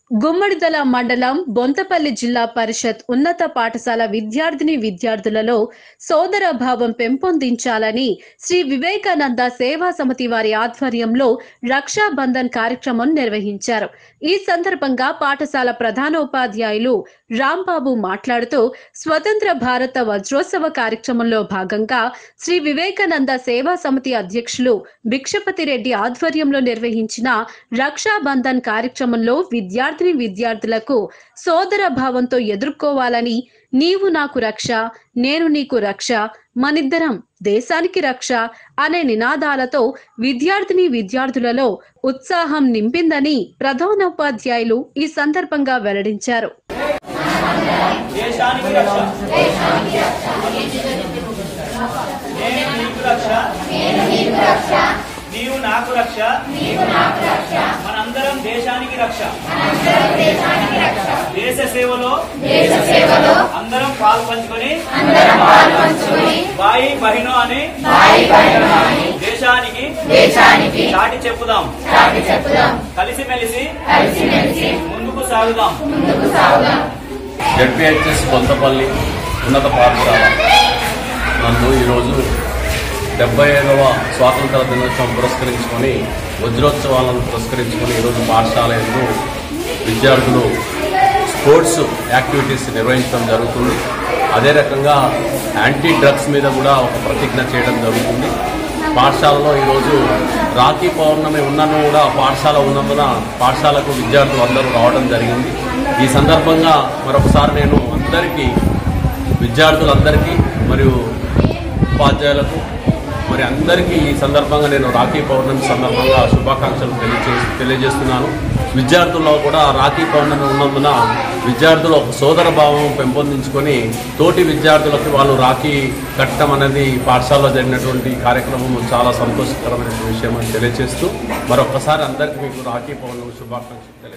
గుమ్మడిదల మండలం బొంతపల్లి జిల్లా పరిషత్ ఉన్నత పాఠశాల విద్యార్థిని విద్యార్థులలో సోదర భావం పెంపొందించాలని శ్రీ వివేకానంద సేవా సమితి వారి ఆధ్వర్యంలో రక్షాబంధన్ కార్యక్రమం నిర్వహించారు ఈ సందర్భంగా పాఠశాల ప్రధానోపాధ్యాయులు రాంబాబు మాట్లాడుతూ స్వతంత్ర భారత వజ్రోత్సవ కార్యక్రమంలో భాగంగా శ్రీ వివేకానంద సేవా సమితి అధ్యక్షులు భిక్షపతి రెడ్డి ఆధ్వర్యంలో నిర్వహించిన రక్షాబంధన్ కార్యక్రమంలో విద్యార్థిని విద్యార్థులకు సోదర భావంతో ఎదుర్కోవాలని నీవు నాకు రక్ష నేను నీకు రక్ష మనిద్దరం దేశానికి రక్ష అనే నినాదాలతో విద్యార్థిని విద్యార్థులలో ఉత్సాహం నింపిందని ప్రధానోపాధ్యాయులు ఈ సందర్భంగా వెల్లడించారు దేశానికి రక్ష నేను నీకు రక్ష నీవు నాకు రక్ష మనందరం దేశానికి రక్ష దేశ సేవలో అందరం పాలు పంచుకొని బాయి బహినో అని దేశానికి చాటి చెప్పుదాం కలిసిమెలిసి ముందుకు సాగుదాం జడ్పిహెచ్ఎస్ కొంతపల్లి ఉన్నత పాఠశాల నందు ఈరోజు డెబ్బై ఐదవ స్వాతంత్ర దినోత్సవం పురస్కరించుకొని వజ్రోత్సవాలను పురస్కరించుకొని ఈరోజు పాఠశాల ఎందు విద్యార్థులు స్పోర్ట్స్ యాక్టివిటీస్ నిర్వహించడం జరుగుతుంది అదే రకంగా యాంటీ డ్రగ్స్ మీద కూడా ఒక ప్రతిజ్ఞ చేయడం జరుగుతుంది పాఠశాలలో ఈరోజు రాఖీ పౌర్ణమి ఉన్నను కూడా పాఠశాల ఉన్నందున పాఠశాలకు విద్యార్థులు అందరూ రావడం జరిగింది ఈ సందర్భంగా మరొకసారి నేను అందరికీ విద్యార్థులందరికీ మరియు ఉపాధ్యాయులకు మరి అందరికీ ఈ సందర్భంగా నేను రాఖీ పౌర్ణమి సందర్భంగా శుభాకాంక్షలు తెలియజే తెలియజేస్తున్నాను విద్యార్థుల్లో కూడా రాఖీ పౌర్ణమి ఉన్నందున విద్యార్థులు ఒక సోదర భావం పెంపొందించుకొని తోటి విద్యార్థులకి వాళ్ళు రాఖీ కట్టడం అనేది పాఠశాలలో జరిగినటువంటి కార్యక్రమం చాలా సంతోషకరమైన విషయం అని తెలియజేస్తూ మరొకసారి అందరికీ మీకు రాఖీ పౌర్ణమి శుభాకాంక్షలు తెలియ